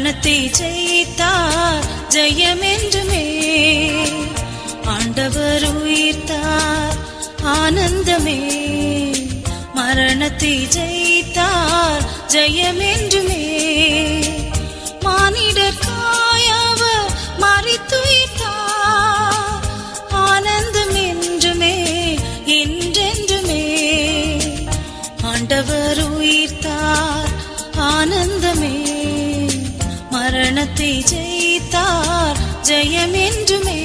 மரணத்தை ஜெயித்தார் ஜெயம் என்றுமே ஆண்டவர் உயிர்த்தார் ஆனந்தமே மரணத்தை ஜெயித்தார் ஜெயம் என்றுமே மானிடர் காயவர் மறித்துயிர்த்தார் ஆனந்தம் என்றுமே என்றென்றுமே ஆண்டவர் உயிர்த்தார் ஆனந்தமே மரணத்தை ஜெயித்தார் ஜெயம் என்றுமே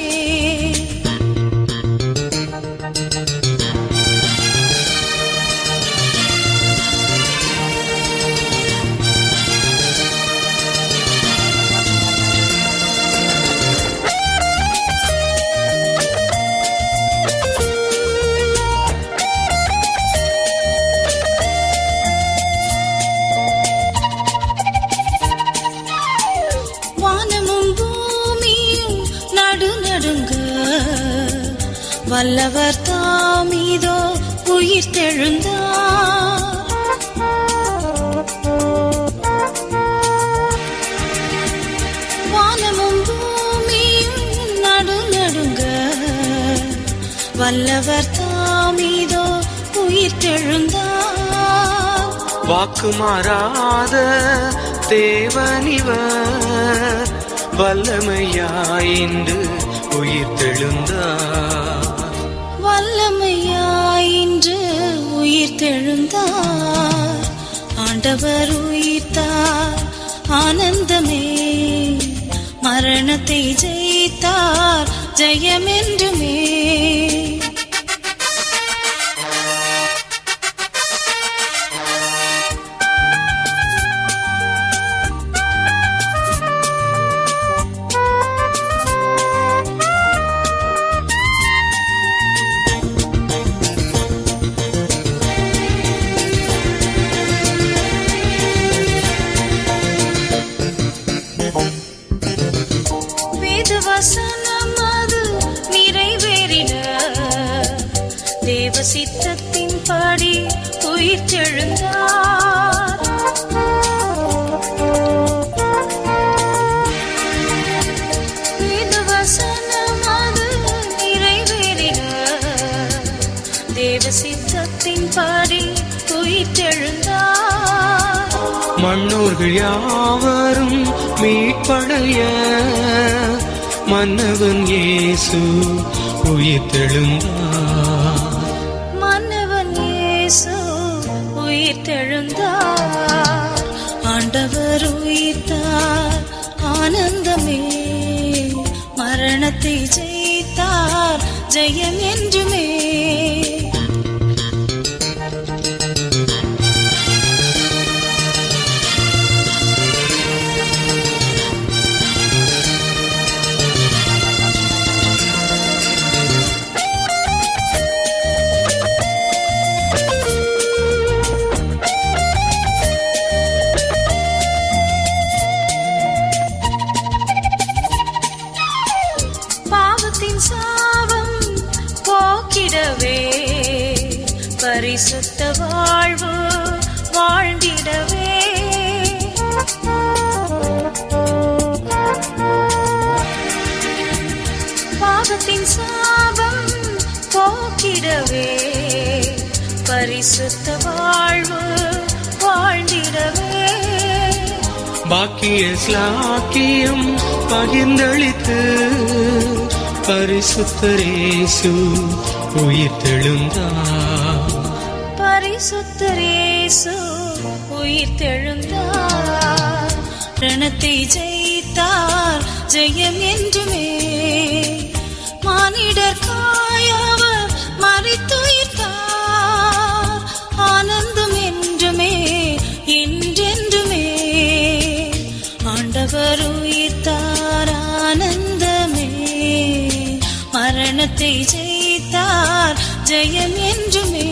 வானமும் பூமியும் நடுநடுங்க வல்லவர் தாமீதோ உயிர் தெழுந்தார் வானமும் பூமியும் நடுநடுங்க வல்லவர் தாமீதோ உயிர் தெழுந்தார் வாக்கு மாறாத தேவனிவர் வல்லமையாயின்று உயிர் தெழுந்தார் வல்லமையாயின்று உயிர் தெழுந்தார் ஆண்டவர் உயிர்த்தார் ஆனந்தமே மரணத்தை ஜெயித்தார் ஜெயமென்றுமே வேத வசனம் அது நிறைவேறிட தேவ சித்தத்தின் படி உயிர் தெழுந்தார் வேத வசனம் அது நிறைவேறிட தேவ சித்தத்தின் படி உயிர் தெழுந்தார் மன்னோர்கள் யாவரும் மீட்படைய மன்னவன் இயேசு உயிர் தெழுந்தார் மன்னவன் இயேசு உயிர் தெழுந்தார் ஆண்டவர் உயிர்த்தார் ஆனந்தமே மரணத்தை ஜெயித்தார் ஜெயம் என்றுமே பாவத்தின் சாபம் போக்கிடவே பரிசுத்த வாழ்வு வாழ்ந்திடவே பாவத்தின் சாபம் போக்கிடவே பரிசுத்த வாழ்வு வாழ்ந்திடவே பாக்கிய ஸ்லாக்கியம் பகிர்ந்தளித்து பரிசுத்தரேசு உயிர் தெழுந்தார் பரிசுத்தரேசு உயிர் தெழுந்தார் ரணத்தை ஜெயித்தார் ஜெயம் என்றுமே மானிடர் காயவர் மறித்துயிர்த்தார் ஆனந்தம் என்றுமே என்றென்றுமே ஆண்டவர் உயிர்த்தார் ஆனந்தமே மரணத்தை ஜெயித்தார் ஜெயம் என்றுமே